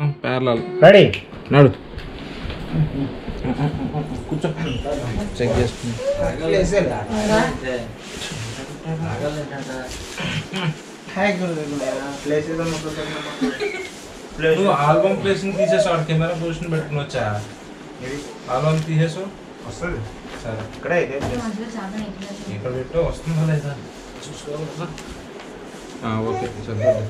Parallel ready నడు కూర్చో check చేసుకుని నువ్వు ఆల్బమ్ ప్లేస్ తీసేసావు కెమెరా పొజిషన్ పెట్టుకుని వచ్చా ఆల్బమ్ తీసేసావు వస్తుంది సరే ఇక్కడే ఇదే ఇక్కడ పెట్టు వస్తుందా లేదా చూసుకోవాలి కదా ఆ, ఓకే చదువు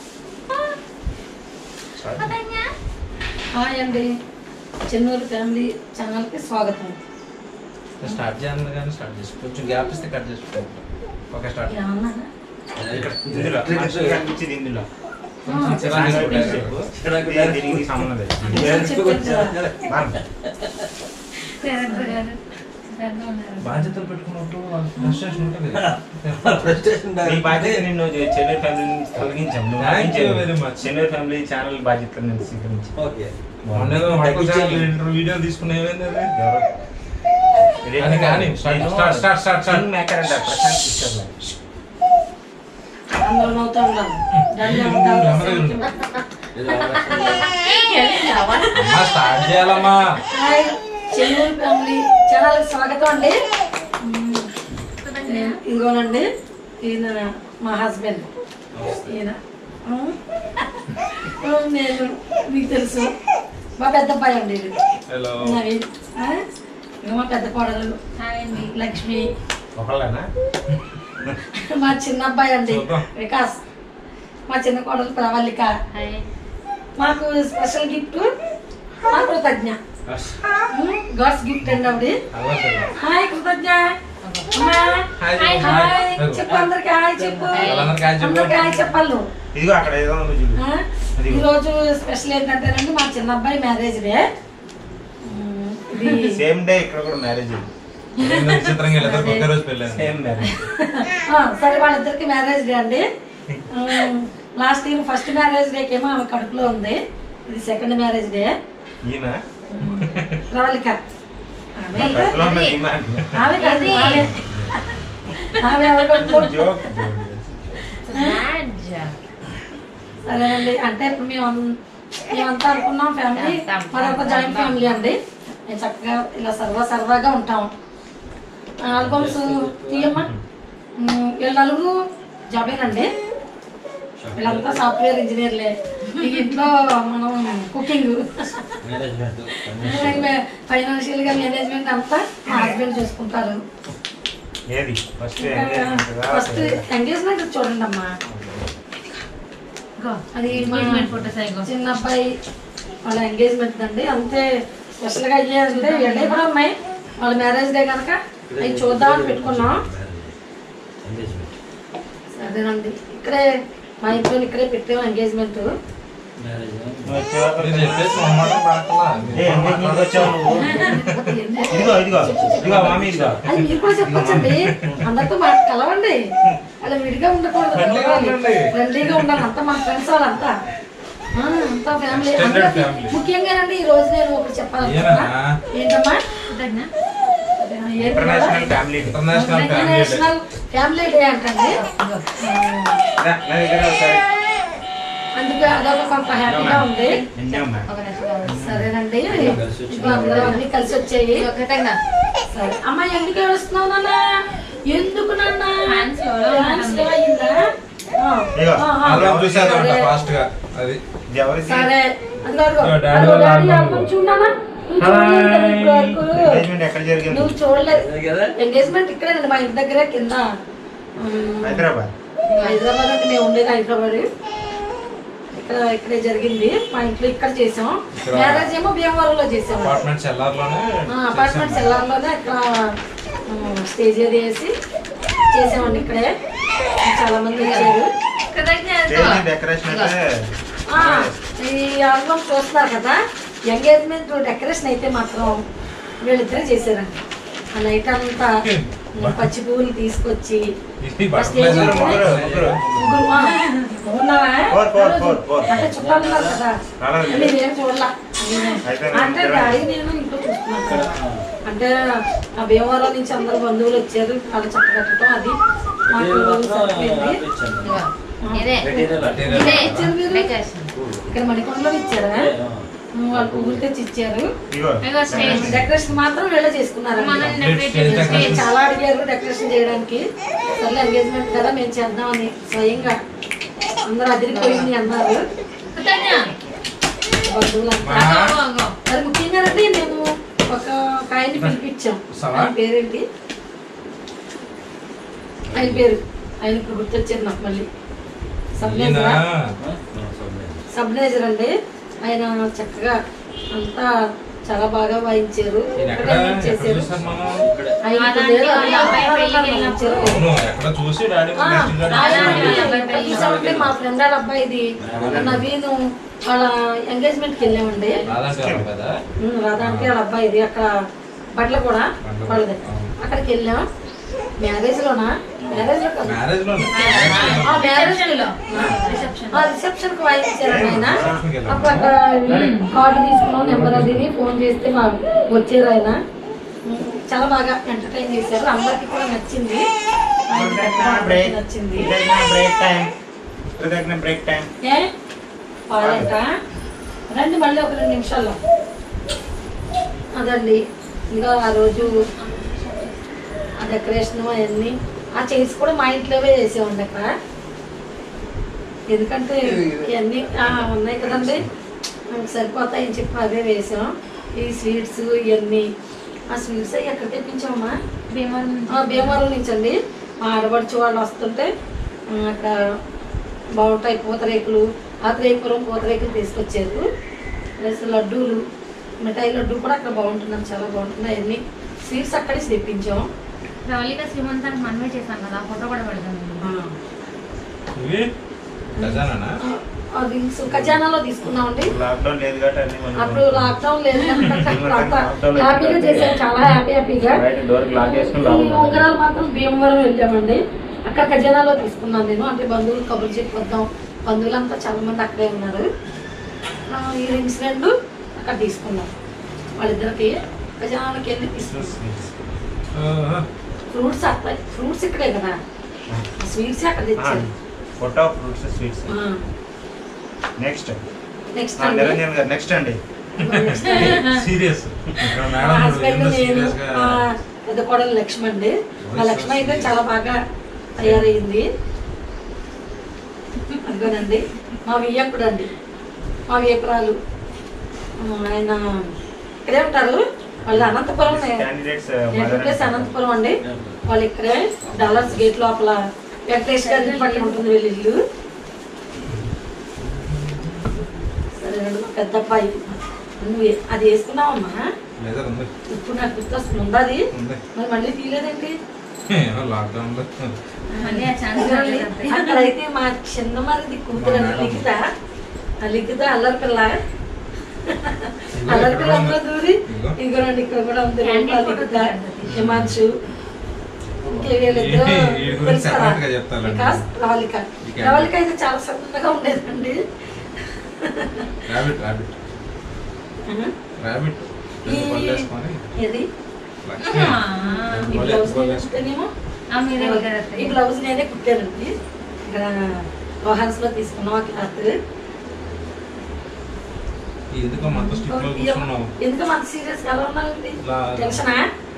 హాయ్ అండి చెన్నూరు ఫ్యామిలీ ఛానల్కి స్వాగతం స్టార్ట్ చేయాలి కానీ స్టార్ట్ చేసి కొంచెం గ్యాప్ ఇస్తే కట్ చేసుకో ఓకే స్టార్ట్ ఇలా అన్నానా? ఇందులో కనిపించింది ఇందులో ఆ, దీనికి సంబంధం లేదు చెప్పాను కదా. బాగా. డైరెక్టర్ గారు శ్రద్ధ ఉన్నారు. బాధ్యతలు పెట్టుకున్నప్పుడు వాళ్ళకి ఫ్రస్ట్రేషన్ ఉంటుంది నీ బాధ్యత నిన్ను చెన్నై ఫ్యామిలీ నుంచి తొలగించాం నువ్వు Thank you ఆలోచించావు. very much. Chennai family channel బాధ్యతలు నేను స్వీకరించి మొన్నేదో హోటల్ ఛానల్ ఇంటర్ వీడియో తీసుకుని ఏమైంది అది? ఎవరు? అది కానీ, start, start, start, start, start. Kingmaker అంటారు, ప్రశాంత్ కిషోర్ గారు. అందరూ నవ్వుతూ ఉన్నారు దాన్ని ఉండు, ఉండు, అమ్మగా ఉండు. అమ్మా స్టార్ట్ చేయాలమ్మా హాయ్ చెన్నూరు ఫ్యామిలీ ఛానల్కి స్వాగతం అండి మ్మ్. ఇదిగోనండి ఈయన మా హస్బెండ్ ఈయన మ్మ్. మ్మ్, నేను మీకు తెలుసు మా పెద్ద అబ్బాయి అండి ఇది. హలో నవీన్ ఆ? ఇదిగో మా పెద్ద కోడలు లక్ష్మి ఒకళ్ళేనా మా చిన్న అబ్బాయి అండి చూద్దాం. వికాస్ మా చిన్న కోడలు ప్రవల్లిక మాకు స్పెషల్ గిఫ్ట్ మా కృతజ్ఞ గాడ్స్ గిఫ్ట్ అండి ఆవిడ హాయ్ కృతజ్ఞ అమ్మా. హాయ్ చెప్పు. Hi hi. చెప్పు అందరికి హాయ్ చెప్పు వాళ్ళందరికీ హాయ్ చెప్పు. అందరికి హాయ్ చెప్పాలి నువ్వు. ఇదిగో అక్కడ ఏదో ఉంది చూడు ఆ? అది. ఈరోజు స్పెషల్ ఏంటంటేనండి మా చిన్న అబ్బాయి మ్యారేజ్ డే ఉమ్, ఇది సేమ్ డే ఇక్కడ కూడా మ్యారేజ్ ఏందో విచిత్రంగా వీళ్ళిద్దరికి ఒకే రోజు పెళ్ళాను సేమ్ మ్యారేజ్ ఆ, సరే వాళ్ళిద్దరికి మ్యారేజ్ డే అండి లాస్ట్ ఇయర్ ఫస్ట్ మ్యారేజ్ డేకి ఏమో ఆమె కడుపులో ఉంది ఇది సెకండ్ మ్యారేజ్ డే ఈయన ప్రవళిక ఆమె కడుపులో ఉన్న ఈమె. ఆమె కాదు ఆమె ఆమె ఎవరి కడుపులో జోక్ సరేనండి అంటే ఇప్పుడు మేము అన్- మేమంతా అనుకున్నాం ఫ్యామిలీ మరొక జాయింట్ ఫ్యామిలీ అండి మేము చక్కగా ఇలా సర్వా సర్వాగా ఉంటాం ఆల్బమ్స్ తీయమ్మా ఉమ్, వీళ్ళ నలుగురు జాబేనండి వీళ్ళంతా సాఫ్ట్వేర్ ఇంజనీర్లే ఈ ఇంట్లో మనం కుకింగ్ ఫైనాన్షియల్ గా మేనేజ్మెంట్ అంతా మా హస్బెండ్ చూసుకుంటారు ఏది ఫస్ట్ ఫస్ట్ ఎంగేజ్మెంట్ చూడండి అమ్మా అది మా చిన్న అబ్బాయి వాళ్ళ ఎంగేజ్మెంట్ అండి అంతే స్పెషల్ గా అయ్యే అంటే వెళ్ళే కూడా ఉన్నాయి వాళ్ళ మ్యారేజ్ డే కనుక అవి చూద్దామని పెట్టుకున్నాం సరేనండి ఇక్కడే మా ఇంట్లో ఇక్కడే పెట్టాము ఎంగేజ్మెంట్ మీరు చెప్పేసి మొహమాటం పడకలా. వచ్చావు నువ్వు ఇదిగో ఇదిగో ఇదిగో మామి ఇదిగో అది మీరు కూడా చెప్పొచ్చండి అందరితో మాట కలవండి అలా విడిగా ఉండకూడదు Friendlyగా ఉండండి. ఫ్రెండ్లీగా ఉండాలి అంతా మన ఫ్రెండ్స్ వాళ్ళంతా ఆ, అంతా ఫ్యామిలీ Extended అందరికీ family. ముఖ్యంగానండి ఈ రోజు నేను ఒకటి చెప్పాలనుకుంటున్నా ఏనా? ఏంటమ్మా ఏంటి international family day. International family day. International family day అంటండి రా, నా దగ్గర ఒకసారి అందుకే అదొక కొంత హ్యాపీగా ఉంది ఎంజాయ్ అమ్మా. సరేనండి ఇప్పుడు అందరూ అన్ని కలిసి వచ్చాయి సరే అమ్మ ఎందుకు ఏడుస్తున్నావు నాన్న ఎందుకు నాన్న Dance లో అయిందా? ఆ, ఇదిగో, ఆ, ఆ. ఆల్బమ్ చూసేదంట సరే. ఫాస్ట్ గా అది ఇది ఎవరిది సరే అదిగో, అదిగో. ఇదిగో డాడీ అదిగో వాళ్ళ డాడీ album. album చూడు నాన్న. నువ్వు చూడలేదు కదా ఇప్పటి వరకు. ఎంగేజ్మెంట్ ఎక్కడ జరిగింది నువ్వు చూడలేదు ఎంగేజ్మెంట్ ఇక్కడే మా ఇంటి దగ్గరే కింద ఉమ్, హైదరాబాద్ హైదరాబాద్ అంటే మేము ఉండేది హైదరాబాద్ ఇక్కడ ఇక్కడే జరిగింది మా ఇంట్లో ఇక్కడ చేసాం ఇక్కడ- మ్యారేజ్ ఏమో భీమవరంలో చేసాం అపార్ట్మెంట్ సెల్లార్లోనే అపార్ట్మెంట్ సెల్లార్లోనే ఇక్కడ ఉమ్, స్టేజ్ ఏది వేసి చేసామండి ఇక్కడే చాలా మంది వచ్చారు స్టేజ్ డెకరేషన్ అయితే ఆ, ఈ ఆల్బమ్ చూస్తున్నారు కదా ఎంగేజ్మెంట్ డెకరేషన్ అయితే మాత్రం వీళ్ళిద్దరే చేశారండి ఆ నైట్ అంతా పచ్చి పువ్వులు తీసుకొచ్చి ఇది ఫస్ట్ బటర్ఫ్లై ఏం సార్ ముగ్గురు, ముగ్గురు. ముగ్గురు, ఆ, ఉన్నావా? Four, four, four, four. అంటే చుట్టాలు ఉన్నారు కదా రాలేదు. నేనేం చూడలా అయితే అంటే నేను డాడీ నేను ఇంట్లో చూస్తున్నాను కదా. అంటే ఆ భీమవరం నుంచి అందరు బంధువులు వచ్చారు వాళ్ళ చక్క కట్టడం అది మాకు సరిపోయింది. ఆ. మెటీరియల్ ఇచ్చారు మీరు? ఇక్కడ మణికొండలో ఇచ్చారా ఉమ్, వాళ్ళు పువ్వులు తెచ్చి ఇచ్చారు ఇదిగో ఇదిగో స్టేజ్. డెకరేషన్ మాత్రం వీళ్ళే చేసుకున్నారు మనం డెకరేట్ చేసిన స్టేజ్. చాలా అడిగారు డెకరేషన్ చేయడానికి సర్లే ఎంగేజ్మెంట్ కదా మేము చేద్దామని స్వయంగా అందరూ అదిరిపోయింది అన్నారు కుతన్య. బంధువులంతా అగో, అగో, అగో. మరి ముఖ్యంగా అంటే మేము ఒక కాయని పిలిపించాం సవా? ఆయన పేరేంటి ఆయన పేరు ఆయన ఇప్పుడు గుర్తొచ్చారు నాకు మళ్ళీ సబ్ ఈయన మేజర్ సబ్ మేజర్ అండి ఆయన చక్కగా అంతా చాలా బాగా వాయించారు ఈయన ఎక్కడ entertainment ఎక్కడ చేశారు చూసారు మనం ఆయన అలాంటి కొద్దిగా వాళ్ళ అబ్బాయి పెళ్ళికి వాయించారు. అవును ఎక్కడ చూసి డాడీ ఆ, నెక్స్ట్ గారు ఆయన ఆయన చూసామంటే మా ఫ్రెండ్ వాళ్ళ అబ్బాయిది నవీన్ వాళ్ళ ఎంగేజ్మెంట్ కి వెళ్ళామండి రాదంటే వాళ్ళ కదా ఉమ్, రాధానికి వాళ్ళ అబ్బాయిది అక్కడ బట్టలు కూడా బట్టలు వాళ్ళది అవును. అక్కడికి వెళ్ళాం మ్యారేజ్ లోనా మ్యారేజ్ లో కాదు మ్యారేజ్ లో ఆ మ్యారేజ్ రిసెప్షన్ లో. ఆ, రిసెప్షన్. ఆ రిసెప్షన్ కి వాయించారండి ఆయన రిసెప్షన్కి వెళ్ళాం. అప్పుడు అక్కడ కార్డు తీసుకున్నాం నెంబర్ అది ఫోన్ చేస్తే మా వచ్చారు ఆయన ఉమ్, చాలా బాగా ఎంటర్టైన్ చేశారు అందరికి కూడా నచ్చింది ఆయనకి కూడా బ్రేక్ నచ్చింది బ్రేక్ టైం కృతజ్ఞ బ్రేక్ టైం ఏ పాలంట రండి మళ్ళీ ఒక రెండు నిమిషాల్లో అదండి ఇంకా ఆ రోజు ఆ డెకరేషన్ అవన్నీ ఆ చైర్స్ కూడా మా ఇంట్లోవే వేసామండి అక్కడ ఎందుకంటే ఇవన్నీ ఆ, ఉన్నాయి కదండి మనకు సరిపోతాయని చెప్పి అవే వేసాం ఈ స్వీట్స్ ఇవన్నీ ఆ స్వీట్స్ అవి ఎక్కడ తెప్పించామమ్మా భీమవరం నుంచి. ఆ, భీమవరం నుంచి అండి మా ఆడపడుచు వాళ్ళు వస్తుంటే ఆ, అక్కడ బాగుంటాయి పూతరేకులు ఆత్రేయపురం పూతరేకులు తీసుకొచ్చారు ప్లస్ లడ్డూలు మిఠాయి లడ్డు కూడా అక్కడ బాగుంటున్నాం చాలా బాగుంటుంది అవన్నీ స్వీట్స్ అక్కడే తెప్పించాం ప్రవళిక శ్రీమంతానికి మనమే చేశాం కదా ఆ ఫోటో కూడా పెడతాం ఇవి ఖజానా ఆ, ఆ రింగ్స్ ఖజానాలో తీసుకున్నామండి లాక్డౌన్ లేదు కాబట్టి అన్ని మనం అప్పుడు లాక్డౌన్ లేదు కనుక అప్పుడు అంతా హ్యాపీగా చేసాం చాలా హ్యాపీ హ్యాపీగా బయట డోర్కి లాక్ చేసుకుని ఈ లాక్డౌన్ ఉంగరాలు మాత్రం భీమవరం వెళ్ళామండి అక్కడ ఖజానాలో తీసుకున్నాను నేను అంటే బంధువులు కబుర్లు చెప్పొద్దాం బంధువులంతా చాలా మంది అక్కడే ఉన్నారు ఆ, ఈ రింగ్స్ రెండు అక్కడ తీసుకున్నాం వాళ్ళిద్దరికి ఖజానాలోకి వెళ్ళి తీసుకున్నాం ఫ్రూట్స్ అక్కడ ఫ్రూట్స్ ఇక్కడే కదా స్వీట్స్ అక్కడ తెచ్చారు photo fruits sweets next next Niranjan గారు నెక్స్ట్ అండి సీరియస్ మా హస్బెండ్ నేను మా పెద్ద కోడలు లక్ష్మి అండి మా లక్ష్మి అయితే చాలా బాగా తయారయ్యింది అదిగోనండి మా వియ్యకుడు అండి మా వియ్యకురాలు ఆ, ఆయన ఇక్కడే ఉంటారు వాళ్ళు Anantapuram candidates native place Anantapuram అండి వాళ్ళు ఇక్కడే డాలర్స్ గేట్ లోపల వెంకటేష్ గారి పక్కన ఉంటుంది వీళ్ళ ఇల్లు సరేనండి మా పెద్ద అబ్బాయి నువ్వు ఏ- అది వేసుకున్నావమ్మా లేదా ఉంది ఇప్పుడు నాకు గుర్తొస్తుంది ఉందా అది ఉంది మరి మళ్ళీ తీయలేదండి లాక్డౌన్ లో మళ్ళీ ఆ ఛాన్స్ అదిగోండి, అక్కడైతే మా చిన్న మరిది కూతురు అండి లిఖిత ఆ లిఖిత అల్లరి పిల్ల అల్లరి పిల్ల అందులో దూరి ఇదిగో. ఇదిగోనండి ఇక్కడ కూడా ఉంది Candid రూపా, photo లిఖిత తీయండి. హిమాంశు ఇంకే వీళ్ళిద్దరూ ఈ- ఈ గురించి తెలుసు కదా? separate గా చెప్తారండి. వికాస్ రావళిక ఈ candid. రావళిక అయితే చాలా సన్నగా ఉండేదండి ర్యాబిట్ ర్యాబిట్ ఆహా. ర్యాబిట్ ఈ పళ్ళు వేసుకొని ఇది లక్ష్మి ఆ, ఈ గోలే- బ్లౌజ్ గోలే నేను వేసుకొని. కుట్టానేమో ఆ, మీరే ఈ కుట్టారు. బ్లౌజ్ నేనే కుట్టానండి ఇక్కడ లోహాన్స్ లో తీసుకున్నాం ఆ క్లాత్ ఎందుకో మనతో స్టిక్ లో కూర్చున్నావు ఎందుకు మన సీరియస్ ఎలా ఉన్నారండి లా- టెన్షనా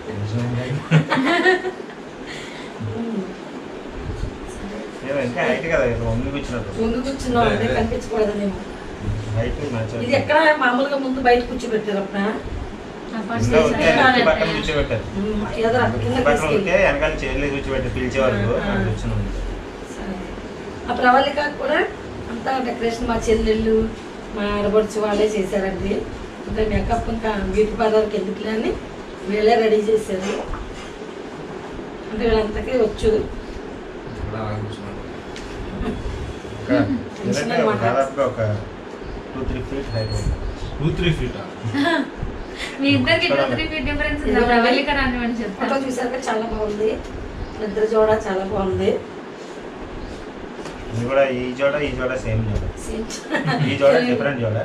నేను ఇంకా హైట్ కదా ఇలా వంగి కూర్చున్నట్టు ముందు కూర్చున్నాం అంటే కనిపించకూడదేమో హైట్ మ్యాచ్ ఇది ఎక్కడ మామూలుగా ముందు బయట కూర్చోబెట్టారు అప్పుడు ఆ, ఫస్ట్ ఇంకా ఉంటే చేసిన నెక్స్ట్ పక్కన కూర్చోబెట్టారు ఎదురు కింద పక్కన తీసుకెళ్ళి ఉంటే వెనకాల చైర్లు కూర్చోబెట్టి పిలిచే వరకు ఆ, ఆ. అక్కడ కూర్చున్నాం సరే. ఆ ప్రవళిక కూడా అంతా డెకరేషన్ మా చెల్లెళ్ళు మా ఆడబడుచు వాళ్ళే చేశారండి అంటే మేకప్ ఇంకా బ్యూటీ పార్లర్కి ఎందుకులే అని వీళ్ళే రెడీ చేశారు అంటే వీళ్ళంతకీ వచ్చు ఇక్కడ అలా కూర్చున్నాడు ఇంకా చిన్న ఎందుకంటే మాట. దాదాపుగా ఒక two three feet height two three feet మీ ఇద్దరికి టూ త్రీ ఫీట్ డిఫరెన్స్ ఉందా ప్రవళిక రానివ్వండి ఫోటో చెప్తాను చూసాక చాలా బాగుంది నిద్ర జోడ చాలా బాగుంది ఇది కూడా ఈ జోడ ఈ జోడ సేమ్ జోడ Same. ఈ జోడ డిఫరెంట్ జోడ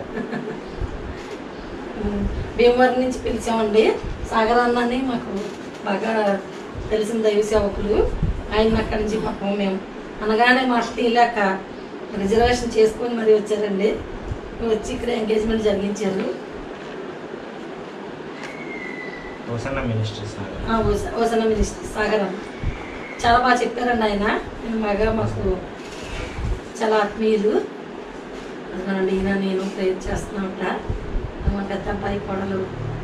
ఉమ్, భీమవరం నుంచి పిలిచామండి సాగర్ అన్నని మాకు బాగా తెలిసిన దైవ సేవకులు ఆయన అక్కడి నుంచి పాపం మేము అనగానే మాట తీయలేక రిజర్వేషన్ చేసుకొని మరి వచ్చారండి వచ్చి ఇక్కడ ఎంగేజ్మెంట్ జరిగించారు హోసన్న మినిస్ట్రీస్ ఆ, ఓస- ఓసన మినిస్టర్ సాగరం చాలా బాగా చెప్పారండి ఆయన ఆయన బాగా మాకు చాలా ఆత్మీయులు అదిగోనండి ఈయన నేను ప్రేర్ చేస్తున్నామట మా పెద్ద అబ్బాయి కోడలు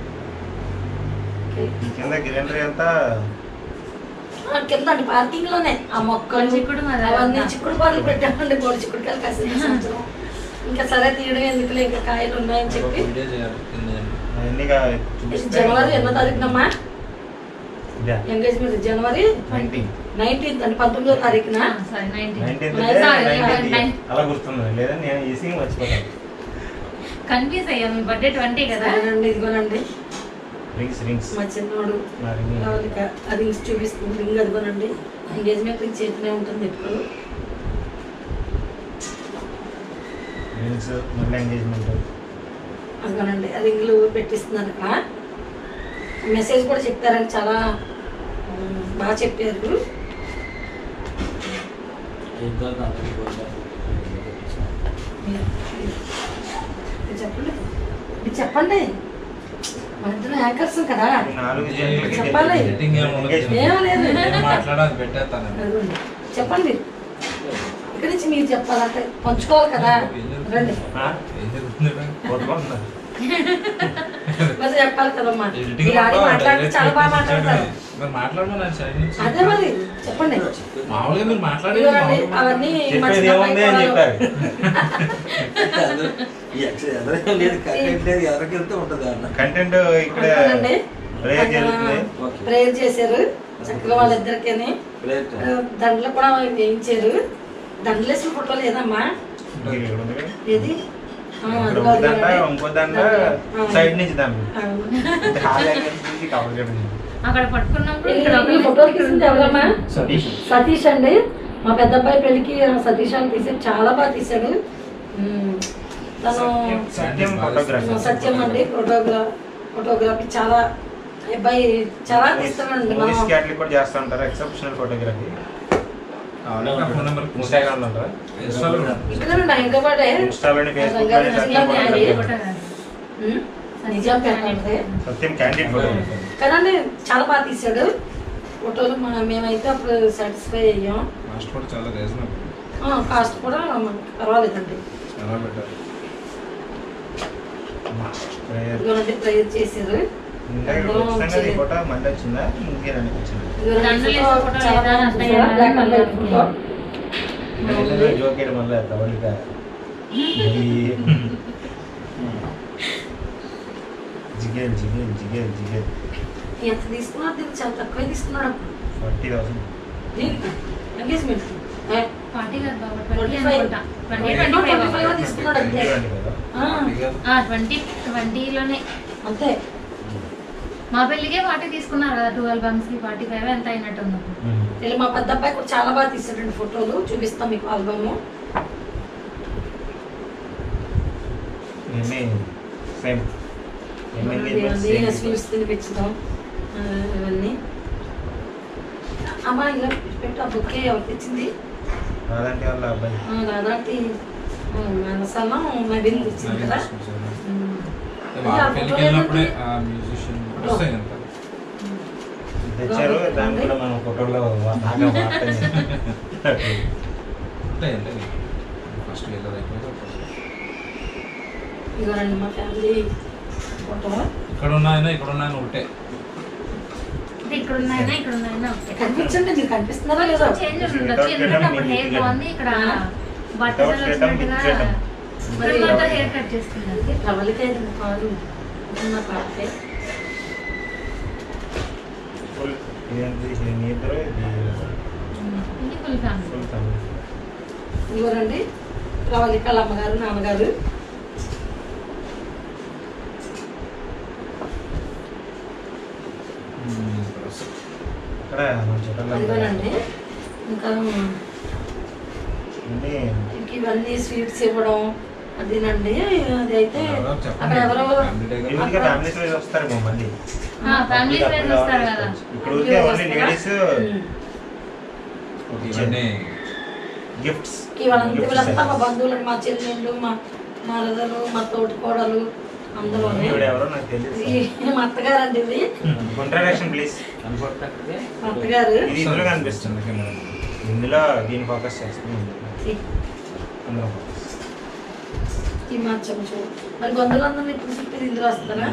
ఓకే. ఈ కింద గ్రీనరీ అంతా ఆ, కింద అండి పార్కింగ్ లోనే ఆ మొక్కలు చిక్కుడు మరి అవన్నీ అదంతా. చిక్కుడు పాలు పెట్టామండి మూడు చిక్కుడుకాయలు కాసిన సంవత్సరం ఇంకా సరే తీయడం ఎందుకులే ఇంకా కాయలు ఉన్నాయని చెప్పి వీడియో చేయాలి కింద అవన్నీగా చూపిస్తే జనవరి ఎన్నో తారీఖునమ్మా ఇదా, ఎంగేజ్మెంట్ జనవరి 19. నైన్టీన్త్ అంటే పంతొమ్మిదో తారీఖున సారీ నైన్టీన్ 19th Sorry, అంటే 19th. nine. అలా గుర్తుంది లేదా నేను ఈసీ మర్చిపోతాను కన్ఫ్యూజ్ అయ్యా మీ బర్త్డే ట్వంటీ కదా సరేనండి ఇదిగోనండి రింగ్స్ రింగ్స్ మా చిన్నోడు నా రింగ్ రావులిక ఆ రింగ్స్ చూపిస్తుంది రింగ్ అదిగోనండి ఎంగేజ్మెంట్ రింగ్ చేతినే ఉంటుంది ఎప్పుడు రింగ్స్ మళ్ళీ ఎంగేజ్మెంట్ అదిగోనండి ఆ రింగులు పెట్టిస్తున్నారు అక్కడ మెసేజ్ కూడా చెప్పారండి చాలా ఉమ్, బాగా చెప్పారు మీరు- మీరు చెప్పండి మీరు చెప్పండి మన ఇద్దరు యాంకర్స్ కదా నాలుగు చెప్పాలి. ఎడిటింగ్ ఏం ఉండదు. ఏం లేదు. ఏం మాట్లాడాలి పెట్టేస్తాను అదిగోండి. చెప్పండి ఇక్కడి నుంచి మీరు చెప్పాలంటే పంచుకోవాలి కదా రండి ఏం జరుగుతుంది ఇక్కడ? కొట్టుకుంటున్నారు మరి చెప్పాలి కదమ్మా ఎడిటింగ్ మీరు ఆడి మొత్తం మాట్లాడితే డైరెక్ట్ చాలా బాగా పెట్టించాడు. మాట్లాడతారు మరి మాట్లాడమని సైడ్ నుంచి అదే మరి చెప్పండి మామూలుగా మీరు మాట్లాడేది ఇదిగోనండి మామూలుగా అవన్నీ మా చెప్పేది చిన్న ఏముంది అని అమ్మాయి చెప్పారు లేదు కంటెంట్ లేదు ఎవరికి వెళ్తే ఉంటుంది అన్న కంటెంట్ ఇక్కడ అంతేనండి. ప్రేయర్ జరుగుతుంది ఓకే ప్రేయర్ చేశారు చక్కగా వాళ్ళిద్దరికి రైట్ దండలు కూడా వేయించారు దండలు వేసిన ఫోటో లేదమ్మా ఇక్కడ ఉంది కదా. ఏది ఆ, ఇక్కడ అదిగో ఒక దండ అదిగోనండి. ఇంకో దండ ఆ. సైడ్ నుంచి దండ అవును. అంటే హాల్ యాంగిల్ నుంచి కవర్ చేయడం అక్కడ పట్టుకున్నప్పుడు ఈ- ఇక్కడ ఈ ఫోటో తీసింది ఎవరమ్మా సతీష్ సతీష్ అండి మా పెద్ద అబ్బాయి పెళ్లికి ఆ సతీష్ అని తీసాడు చాలా బాగా తీశాడు ఉమ్, తను సత్యం ఫోటోగ్రఫీ సత్యం అండి ఫోటోగ్రా ఫోటోగ్రఫీ చాలా ఈ అబ్బాయి చాలా తీస్తానండి మూవీస్ మనం క్యాటలీ కూడా చేస్తా ఉంటారు ఎక్సెప్షనల్ ఫోటోగ్రఫీ కావాలంటే ఫోన్ నెంబర్ ఇన్స్టాగ్రామ్ ఉంటారా ఇన్స్టాలో కూడా. ఇక్కడ హైదరాబాదే ఇన్స్టాలోని ఫేస్బుక్ రంగారెడ్డి సత్యం జిల్లానే ఫోటోగ్రఫీ అది. ఫోటో కాదు. ఉమ్, నిజాం పెట్టండి సత్యం క్యాండిడ్ ఫోటోగ్రఫీ కదండి చాలా బాగా తీశాడు ఫోటోలు మన- మేమైతే అప్పుడు సాటిస్ఫై అయ్యాం కాస్ట్ కూడా చాలా రీజనబుల్ కాస్ట్ కూడా మనకి పర్వాలేదండి చాలా బెటర్ ప్రేయర్ ఇదిగోనండి ప్రేయర్ చేశారు ఇంకా ఇక్కడ వచ్చిందా ఈ ఫోటో మళ్ళీ వచ్చిందా ఇంకేనండి వచ్చింది ఇదిగోనండి దండలు ఫోటో వేసిన ఫోటో చాలా లేదా? బాగుంది. అత్తయ్య గారు బ్లాక్ అండ్ వైట్ ఫోటో. జోకేడు మళ్ళీ తవలిక జిగేల్ జిగేల్ జిగేల్ జిగేల్ ఎంత తీసుకున్నాడు దీనికి చాలా తక్కువ తీసుకున్నాడు అప్పుడు ఫార్టీ థౌసండ్ దీనికి ఎంగేజ్మెంట్ పార్టీ కాదు బాబా ట్వంటీ ట్వంటీ ఫైవ్ అనుకుంటా twenty twenty twenty five five తీసుకున్నాడు అంతే కదా ఆ, ట్వంటీ ట్వంటీలోనే అంతే మా పెళ్ళికే పార్టీ తీసుకున్నారు కదా ట్వెల్వ్ బంక్స్ కి ఫార్టీ ఫైవ్ ఎంత అయినట్టు ఉంది వీళ్ళు మా పెద్ద అబ్బాయి కూడా చాలా బాగా తీసాడండి ఫోటోలు చూపిస్తాం మీకు ఆల్బమ్ ఏమి సేమ్ స్వీట్స్ తినిపించడం ఆ, ఇవన్నీ అమ్మా ఇలా పెట్టు ఆ బుక్కే ఎవరు తెచ్చింది రాదంటే వాళ్ళ అబ్బాయి ఆ, దాదాపు మనసలం నవీన్ తెచ్చింది కదా ఉమ్. వాళ్ళ పెళ్ళికి వెళ్ళినప్పుడే ఆ మ్యూజిషియన్ వస్తాయి అంత తెచ్చారు దాన్ని కూడా మనం ఫోటోలో బాగా వాడతాం ఉంటాయి అంటే ఫస్ట్ వెళ్ళదు అయిపోయింది ఇదిగోనండి మా ఫ్యామిలీ ఫోటో ఇక్కడ ఉన్నాయన ఇక్కడ ఉన్నాయన ఒకటే అంటే ఇక్కడ ఉన్నాయినా ఇక్కడ ఉన్నాయినా ఓకే కనిపించండి మీరు కనిపిస్తున్నారా లేదా చేంజ్ ఉండొచ్చు ఎందుకంటే అప్పుడు హెయిర్ బాగుంది ఇక్కడ బట్టలు Without freedom, with వచ్చినట్టుగా freedom. తర్వాత హెయిర్ కట్ చేసుకున్నారు రవలికాయ కాదు ఉన్న పాటే ఫుల్ ఇదేంటి ఇది మీ ఇద్దరు ఇది ఇది ఫుల్ ఫ్యామిలీ ఫుల్ ఫ్యామిలీ ఇదిగోనండి రవలికాల అమ్మగారు నాన్నగారు ఇక్కడ మన చుట్టాలు అదిగోనండి ఇంకా అన్నీ ఇంక ఇవన్నీ స్వీట్స్ ఇవ్వడం అదేనండి అది అయితే అక్కడ ఎవరో ఇంటికి ఫ్యామిలీస్ వైజ్ వస్తారు మా మళ్ళీ ఫ్యామిలీ ఫ్రెండ్స్ వస్తారు కదా ఇక్కడ ఉంటే ఓన్లీ లేడీస్ ఉమ్. ఇవన్నీ గిఫ్ట్స్ వీళ్ళంతా వీళ్ళంతా మా బంధువులు మా చెల్లెళ్ళు మా మరదలు మా తోటి కోడలు అందరూ ఈవిడ ఎవరో నాకు తెలియదు ఈ మా అత్తగారు అండి ఇది ఇంట్రడక్షన్ ప్లీజ్ మా అత్తగారు ఇది ఇందులో కనిపిస్తుంది ఇందులో దీన్ని ఫోకస్ చేస్తున్నాం ఈ- అందులో focus. ఈ మా చెంచు మరి గొంతులు అందరూ ఇప్పుడు చెప్పేది ఇందులో వస్తారా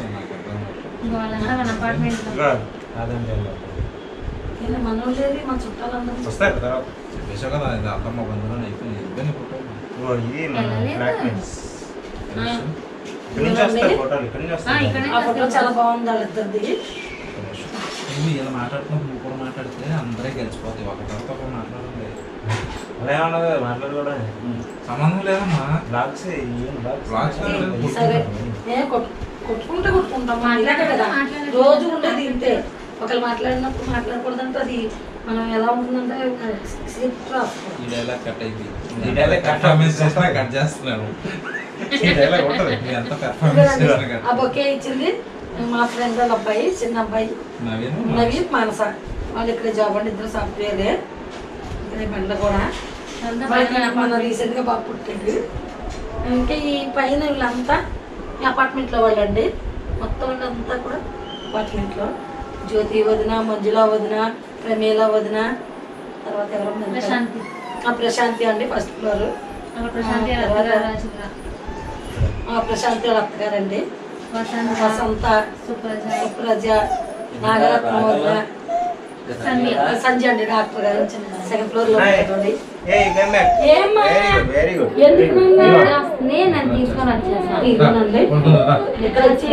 వాళ్ళంతా మన అపార్ట్మెంట్ ఇదిగో రాదండి వీళ్ళు. ఇలా మనోళ్ళేది మా చుట్టాలందరూ వస్తారు తర్వాత చెప్పేసావు కదా ఇది అత్తమ్మ బంధువులు అయిపోయింది ఇద్దరిని ఫోటో ఇదిగో ఇది మన వెళ్ళలేదు. ఫ్లాట్మేట్స్ ఆ, ఇక్కడ నుంచి వస్తారు ఫోటోలు ఇక్కడ నుంచి ఆ, ఇక్కడ వస్తారు ఆ ఫోటో చాలా బాగుంది వాళ్ళిద్దరిది నువ్వు ఇలా మాట్లాడుతున్నప్పుడు నువ్వు కూడా మాట్లాడితే అందరే గెలిచిపోతాయి ఒక తర్వాత ఒకరు మాట్లాడండి అలా ఏమన్నది మాట్లాడుకోవడం సంబంధం లేదమ్మా బ్లాగ్స్ ఏం బ్లాగ్స్ Vlogs కాదు. సరే ఏ కొట్- కొట్టుకుంటే కొట్టుకుంటాం మాట్లాడే మాట్లాడే కదా మాట్లాడే. రోజు ఉండేది ఇంతే ఒకరు మాట్లాడినప్పుడు మాట్లాడకూడదంటే అది మనం ఎలా ఉంటుందంటే స్క్రిప్ట్ రాసుకోవాలి ఈ డైలాగ్ కట్ అయిపోయింది ఈ ఈ dialogue డైలాగ్ cut పెర్ఫార్మెన్స్ చేసినా కట్ చేస్తున్నాను ఈ డైలాగ్ ఉంటుంది నువ్వు ఎంత పెర్ఫార్మెన్స్ చేసినా ఆ కట్ బొకే ఇచ్చింది మా ఫ్రెండ్ వాళ్ళ అబ్బాయి చిన్న అబ్బాయి నవీన్ నవీన్ మానస వాళ్ళు ఇక్కడ జాబ్ అండి ఇద్దరు సాఫ్ట్వేరే ఇక్కడ బండ కూడా అంతా వాళ్ళకి పైన మన రీసెంట్ గా బాబు పుట్టాడు ఇంకా ఈ పైన వీళ్ళంతా ఈ అపార్ట్మెంట్ లో వాళ్ళండి మొత్తం వాళ్ళంతా కూడా అపార్ట్మెంట్ లో జ్యోతి వదిన మంజుల వదిన ప్రమీల వదిన తర్వాత ఎవరు ఉన్నారు? ప్రశాంతి. ఆ ప్రశాంతి అండి ఫస్ట్ ఫ్లోర్ అక్కడ ప్రశాంతి ఆ, రత్న తర్వాత- రాజుగా ఆ ప్రశాంతి వాళ్ళ అత్తగారండి వసంత వసంత సుప్రజ సుప్రజ నాగరత్న వదిన సంధ్య. సంజయ్ అండి డాక్టర్ గారు సెకండ్ ఫ్లోర్ లో Hi. ఉంటుంది ఏ కమ్ బ్యాక్ ఏమ్మా? వెరీ గుడ్ వెరీ గుడ్ ఎందుకు నాన్న? నేను నన్ను తీసుకొని వచ్చేసాను ఇదిగోనండి ఇక్కడ వచ్చి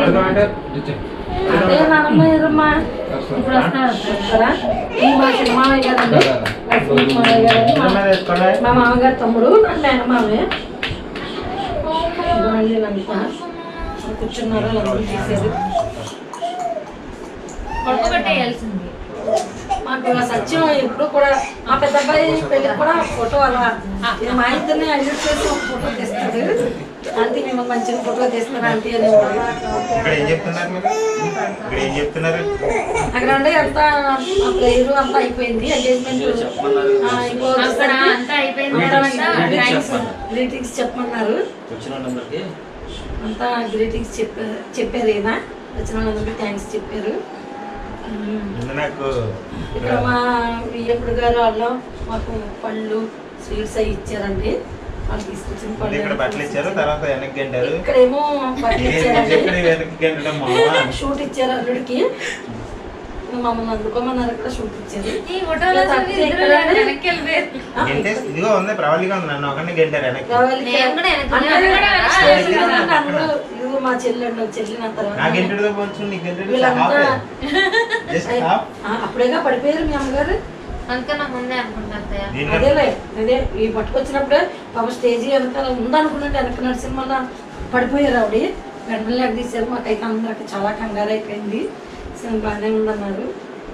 అదే నాన్నమ్మ ఎదురమ్మా ఇప్పుడు వస్తున్నారు వస్తారా? ఈ మా చిన్న మామయ్య గారండి లక్ష్మీ మామయ్య గారండి మా- మా మామగారు తమ్ముడు నా మేనమామే ఇదిగోనండి నంతా కూర్చున్నారు వాళ్ళందరూ తీశారు కొడుకు పెట్టేయాల్సింది మాకు ఆ సత్యం ఎప్పుడు కూడా మా పెద్ద అబ్బాయి పెళ్లి కూడా ఫోటో అలా ఇది మా ఇద్దరిని అడ్జస్ట్ చేసి ఒక ఫోటో తీస్తాడు ఆంటీ మేము మంచిగా ఫోటో తీస్తున్నారు ఆంటీ అని ఇక్కడ ఏం చెప్తున్నారు మీరు ఇక్కడ ఏం చెప్తున్నారు అక్కడ ఉండే అంతా ఆ ప్రేయర్ అంతా అయిపోయింది ఎంగేజ్మెంట్ అక్కడ అంతా అయిపోయిన తర్వాత థ్యాంక్స్ గ్రీటింగ్స్ చెప్పమన్నారు వచ్చిన వాళ్ళందరికీ అంతా గ్రీటింగ్స్ చెప్పారు చెప్పారు ఈయన వచ్చిన వాళ్ళందరికీ థ్యాంక్స్ చెప్పారు ఉమ్. ముందు నాకు ఇక్కడ మా వియ్యప్పుడు గారు వాళ్ళు మాకు పళ్ళు స్వీట్స్ అవి ఇచ్చారండి వాళ్ళు తీసుకొచ్చిన ముందు ఇక్కడ బట్టలు ఇచ్చారు పళ్ళు తర్వాత వెనక్కి గంటారు ఇక్కడేమో బట్టలు ఇచ్చారండి ఇక్కడ వెనక్కి గంటడం మావా షూట్ ఇచ్చారు అల్లుడికి మమ్మల్ని అందుకోమన్నారు ఇక్కడ షూట్ ఇచ్చారు ఈ ఫోటోలో చూసి ఇద్దరు వెనక్కి వెళ్ళిపోయారు గంటే ఇదిగో ఉంది ప్రవళిగా ఉంది నన్ను ఒకరిని గంటారు వెనక్కి నేను కూడా వెనక్కి అందరూ వెళ్ళాను. స్టేజ్ మీద ఉండి అందరూ, ఇదిగో మా చెల్లి అండి చెల్లి నా తర్వాత నా గంటెడుతో పోల్చు నీకు గంటెడు వీళ్ళంతా జస్ట్ హాఫ్ ఆ, అప్పుడేగా పడిపోయారు మీ అమ్మగారు అందుకే నా ముందే అనుకుంటాను అత్తయ్య. దీనిలో అదేలే అదే ఈ పట్టుకొచ్చినప్పుడే పాప స్టేజీ వెనకాల ఉందనుకున్నట్టు వెనక నడిచిన మళ్ళీ పడిపోయారు ఆవిడ వెంటనే లెక్క తీశారు మాకైతే అందరికి చాలా కంగారు అయిపోయింది సరే బాగానే ఉందన్నారు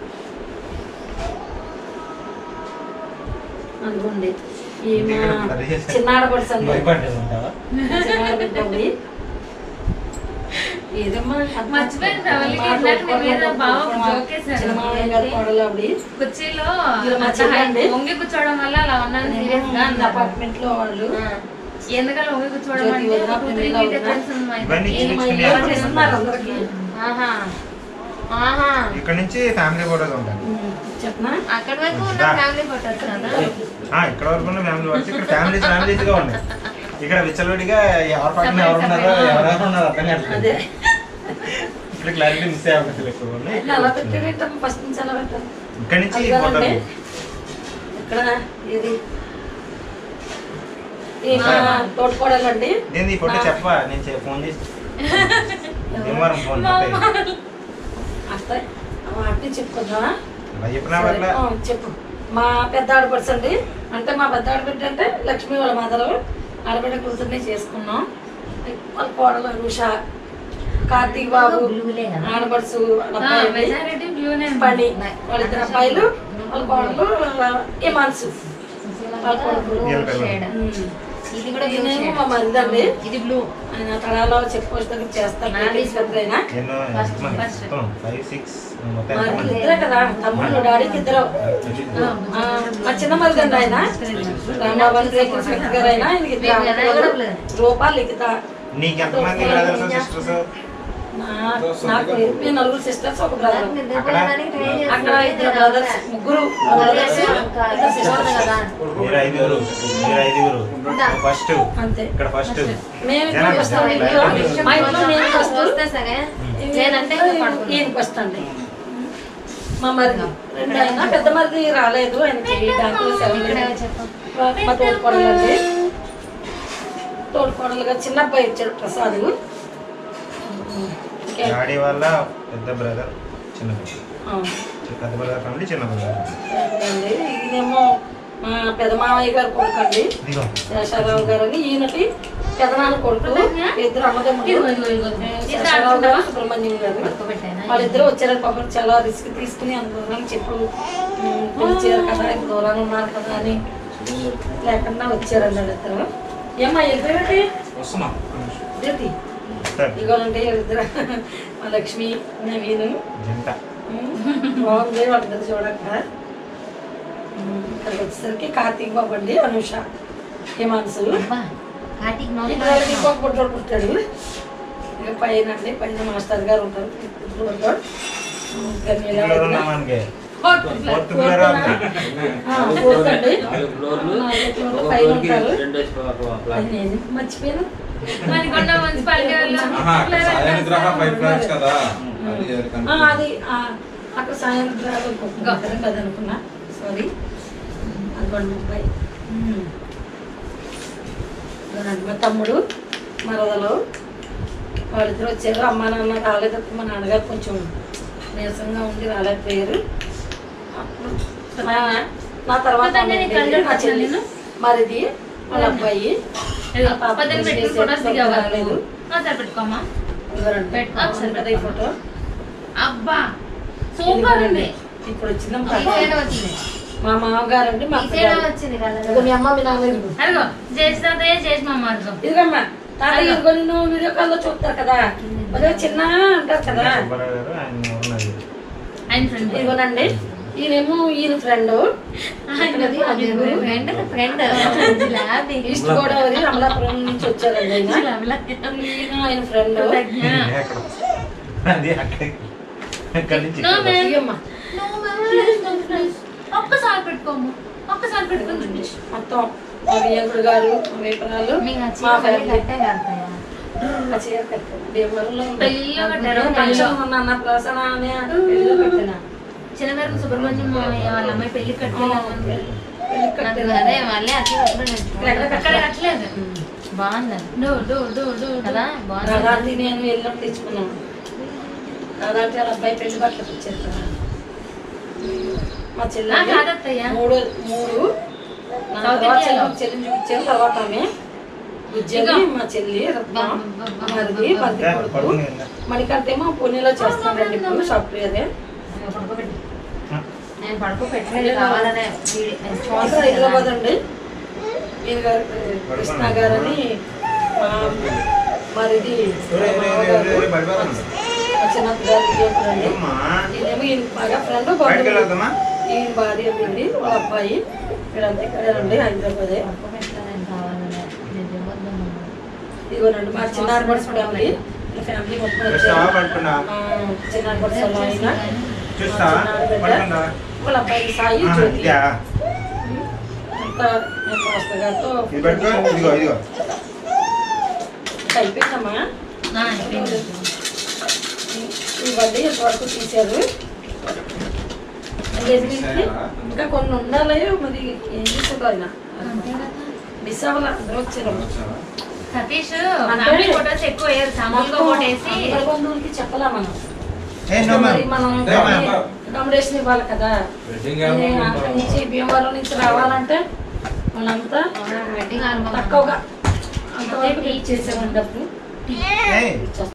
అనుకోండి ఈ మా చిన్న ఆడపడుచు అండి భయపడ్డది ఉంటావా చిన్న ఆడబిడ్డ ఆవిడ. ఏదమ్మా అత్త- మర్చిపోయాను ప్రవళిక, మా ఇందాక తోటి నీ మీద కోడలు, బావ మా జోకేశారు. చిన్న మామయ్య గారి కోడలు ఆవిడ కుర్చీలో ఇలా మా అంత చెల్లి హై- అండి. వంగి కూర్చోవడం వల్ల అలా ఉన్నాను సీరియస్ గా అన్నారు. అపార్ట్మెంట్ లో వాళ్ళు ఆ. ఎందుకలా వంగి కూర్చోవడం జ్యోతి అంటే వదిన, ఒక two, three పిల్లలు feet difference ఉంది మా ఇవన్నీ ఇద్దరికి. చిన్న మా చిన్న ఇల్లు ఏర్పాట్లు చేస్తున్నారు అందరికి ఆహా ఆహా ఇక్కడ నుంచి ఫ్యామిలీ ఫోటోస్ ఉంటాయి చెప్పనా అక్కడ వరకు ఉన్న ఫ్యామిలీ ఫోటోస్ కదా ఆ, ఇక్కడ వరకు ఉన్న ఫ్యామిలీ ఫోటోస్ ఇక్కడ ఫ్యామిలీస్ ఫ్యామిలీస్ గా ఉన్నాయి ఇక్కడ విచ్చలవిడిగా ఎవరి పక్కన ఎవరు ఉన్నారో ఎవరెవరు ఉన్నారో అర్థం అదే కావట్లేదు ఇక్కడ క్లారిటీ మిస్ అయ్యే అవకాశాలు ఎక్కువ ఉన్నాయి ఇట్లా అలా పెట్టారేంటమ్మా ఫస్ట్ నుంచి అలా పెట్టారు ఇక్కడ నుంచి ఈ ఫోటో అదిగోనండి. ఇక్కడ ఇది ఈ మా తోటకోడలండి నేను ఈ ఫోటో చెప్పా నేను చె- ఫోన్ చేసి భీమవరం ఫోన్ అత్తయ్య. అత్త అట్టి చెప్పుకుందా అలా చెప్పినా పట్ల చెప్పు మా పెద్ద ఆడపడుచు అండి అంటే మా పెద్ద ఆడబిడ్డ అంటే లక్ష్మి వాళ్ళ మదరు ఆడబిడ్డ కూతుర్ని చేసుకున్నాం వాళ్ళ కోడలు ఉష కార్తీక్ బాబు ఆడపడుచు వాళ్ళ అబ్బాయి అండి. మెజారిటీ బ్లూనే పని వాళ్ళిద్దరు అబ్బాయిలు వాళ్ళ కోడలు ఇమాన్సు వాళ్ళ కొడుకు వీళ్ళ పిల్లలు. ఉమ్. ఇది కూడా blue ఈయనేమో shade. మా మరిదండి ఇది బ్లూ ఆయన తడాలో చెక్ పోస్ట్ దగ్గర చేస్తారు నాది అయినా ఎన్నో First, ఎంతమంది? first. మొత్తం ఫైవ్ సిక్స్ మొత్తం మరి ఎంతమంది? ఇద్దరే కదా తమ్ముళ్ళు డాడీకి ఇద్దరు ఆ, మా చిన్న మరిదండి ఆయన రామాబాబు రేఖ గారు అయినా ఆయనకి ఇద్దరు ఆడపిల్లలు. రూపా లిఖిత నీకు ఎంతమంది బ్రదర్స్ సిస్టర్స్ నా- నాకు మేము నలుగురు సిస్టర్స్ ఒక బ్రదర్ అక్కడ అక్కడ ఇద్దరు బ్రదర్స్ ముగ్గురు బ్రదర్స్ ఇద్దరు సిస్టర్స్ కదా మీరు ఐదుగురు మీరు ఐదుగురు ఫస్ట్ అంతే ఇక్కడ ఫస్ట్ మేము ఇక్కడ వస్తాం ఇంట్లో మా ఇంట్లో నేను ఫస్ట్ వస్తే సరే లేదంటే ఇంకా పడుకుంటా. ఈయన ఫస్ట్ అండి మా మరిది రెండు అయినా పెద్ద మరిది రాలేదు ఆయనకి బ్యాంకులో సెలవు ఇక్కడ లేదు. చెప్పు మా తోడుకోడలు అండి తోడుకోడలుగా చిన్న అబ్బాయి ఇచ్చాడు ప్రసాద్ ఇంకే- డాడీ వాళ్ళ పెద్ద బ్రదర్ చిన్న బ్రదర్ ఆ, పెద్ద బ్రదర్ ఫ్యామిలీ చిన్న బ్రదర్ అండి ఇదేమో మా పెద్ద మామయ్య గారు కొడుకు అండి ఇదిగో శేషారావు గారు అని ఈయనకి పెదనాన్న కొడుకు ఇద్దరు అన్నదమ్ములు ఇదిగో, ఇదిగో, ఇదిగో. శేషారావు గారు సుబ్రహ్మణ్యం గారు పడుకోబెట్టానా? వాళ్ళిద్దరూ వచ్చారు పాపం చాలా రిస్క్ తీసుకుని అంత దూరం చెప్పుడు ఉమ్, పిలిచారు కదా ఇంత దూరాన్ని ఉన్నారు కదా అని లేకుండా వచ్చారండి వాళ్ళిద్దరు ఏమ్మా వెళ్ళిపోయాటి వస్తున్నా డ్యూటీ సరే ఇదిగోనండి వీళ్ళిద్దరు మా లక్ష్మి నవీను జంట ఉమ్, బాగుంది వాళ్ళిద్దరు చూడక ఉమ్, ఇక్కడికి వచ్చేసరికి కార్తీక్ బాబు అండి అనుష హిమాన్సు అబ్బా, కార్తీక్ నోరు ఇక్కడ వాళ్ళకి ఇంకొక పుట్టాడు పుట్టాడు ఇక పైన అండి పైన మాస్టర్ గారు ఉంటారు ఇప్పుడు ఉంటాడు ఇంట్లో ఉన్న మనకి fourth fourth floor floor fourth అండి నాలుగు ఫ్లోర్లు నాలుగు ఫ్లోర్లు ఒక పైన ఫ్లోర్కి ఉంటారు రెండు అది నేను మర్చిపోయాను మణికొండ మున్సిపాలిటీ వాళ్ళు ఆహా, అక్కడ సాయనిగ్రహ పైప్ లైన్స్ కదా అది అది ఆ, కనిపిస్తుంది. అది ఆ, అక్కడ సాయంత్రం అనుకుంటున్నాను కదా అనుకున్నా సారీ అనుకోండి ముప్పై ఇదిగోనండి, మా తమ్ముడు మరదలు వాళ్ళిద్దరు వచ్చారు అమ్మ నాన్న రాలేదు మా నాన్నగారు కొంచెం నీరసంగా ఉండి రాలేకపోయారు అప్పుడు మా- నా తర్వాత పదండి, అమ్మ నీకు ఉండేది, అందరూ మా చెల్లి నేను? మరిది వాళ్ళ అబ్బాయి ఇదిగో, ఆ పాప పక్కన పెట్టుకుని చేసేది ఫొటోస్ దిగావా రాలేదు. ఒకసారి పెట్టుకోమా ఇదిగోనండి, పెట్టు, ఒకసారి పెద్ద ఈ ఫోటో అబ్బా సూపర్ ఉంది ఇప్పుడు ఈ సైడ్ వచ్చింది వచ్చింది మా మామగారు అండి మా ఈ సైడ్ అత్తగారు. వచ్చింది కదా ఇదిగో మీ అమ్మ మీ నాన్న ఇదిగో. అదిగో చేసి తాతయ్య చేసి మా అమ్మ అదిగో ఇదిగమ్మా తాతయ్య ఇదిగో నిన్ను వీడియో కాల్ లో చూస్తారు కదా అదే చిన్న అంటారు కదా సుబ్బారావు గారు ఆయన ఎవరున్నారు ఆయన ఫ్రెండ్ ఇదిగోనండి ఈయనేమో ఈయన friend friend friend east Godavari Amalapuram నుంచి వచ్చారండి ఆయన ఈయన ఆయన ఫ్రెండ్ ఎక్కడ అది అక్కడికి అక్కడి నుంచి No, ఇక్కడ. man. ఇదిగమ్మా ఒక్కసారి పెట్టుకోము ఒక్కసారి పెట్టుకొని చూపించు మొత్తం మా వియంకుడు గారు మా వేపరాలు మీకు ఆ మా చీర ఫ్యామిలీ కట్టే కడతాయా ఆ చీర కట్టాను. భీమవరంలో ఉంది. పెళ్ళిలో కట్టారు, నేను ఫంక్షన్ ఉన్న అన్న ప్రసన్న అనే పెళ్ళిలో కట్టాను. చిన్నగారు సుబ్రహ్మణ్యం మామయ్య వాళ్ళ అమ్మాయి పెళ్లి కట్టలేదు పెళ్ళి కట్టాను. అదే మళ్ళీ అట్లా ఎక్కడ అక్కడ కట్టలేదు బాగుంది డో డో డో డో కదా బాగుంది దాదాపు నేను వెళ్ళినప్పుడు తెచ్చుకున్నాను దాదాపు వాళ్ళ అబ్బాయి పెళ్లి బట్టలు వచ్చారు కదా మా ఆ, చెల్లి కాదత్తయ్య. మూడు మూడు నా సౌత్ తర్వాత ఇండియాలో. చెల్లి చెల్లిని చూపించాను తర్వాత ఆమె ఉజ్జయిని ఇదిగో. మా చెల్లి రత్న బా, బా, బా, మరిది బా, మరిది దా, కొడుకు పడుకుని వెళ్దా. మణికంటేమో పూణేలో చేస్తున్నారండి ఇప్పుడు సాఫ్ట్వేర్ పడుకోబెట్టి ఆ, నేను పడుకోబెట్టలేదు కావాలనే ఇక్కడ హైదరాబాద్ అండి వీరి గారు కృష్ణ గారని మా మరిది ఒరే, ఒరే, ఒరే, ఒరే, ఒరే, పడిపోతుంది. మా చిన్న గారు విజయపురం అండి ఏమ్మా? ఈయనేమో ఈయన బాగా ఫ్రెండ్ బయటికి వెళ్ళొద్దామా? ఈ భార్య అండి వాళ్ళ అబ్బాయి వీళ్ళంతా ఇక్కడే అండి హైదరాబాదే పడుకోబెట్టలేదు కావాలనే నేను వద్దన్నాను. ఇదిగోనండి మా చిన్నారి బడ్స్ ఫ్యామిలీ ఈ ఫ్యామిలీ మొత్తం చూస్తావా వచ్చారు పడుకున్నా ఆ, చిన్నారి బడ్స్ వాళ్ళ ఆయన చూస్తావా పడుకుందా వాళ్ళ అబ్బాయి సాయి ఆ, జ్యోతి ఇదా? అంతా నేను మాస్టర్ గారితో ఇది పట్టుకో ఇదిగో ఇదిగో అయిపోయిందమ్మా ఆ, అయిపోయింది. ఇవన్నీ ఇంతవరకు తీశారు ఎంగేజ్మెంట్కి ఇంకా కొన్ని ఉండాలి మరి ఏం చేశారు ఆయన అంతే కదా. మిస్ అవ్వాలి అందరూ వచ్చారు సతీష్ అంటే- ఫ్యామిలీ ఫోటోస్ ఎక్కువ వేయరు సామాన్గా ఒకటి వేసి అందరి బంధువులకి చెప్పలా మనం ఏ నో మరి మ్యామ్ మనం నో మ్యామ్ అకామిడేషన్ ఇవ్వాలి కదా వెడ్డింగ్ ఏ, ఆల్బమ్ అక్కడి నుంచి భీమవరం నుంచి రావాలంటే వాళ్ళంతా వెడ్డింగ్ ఆల్బమ్ తక్కువగా అంతవరకు వెయిట్ చేసేవాడి డబ్బు ఏయ్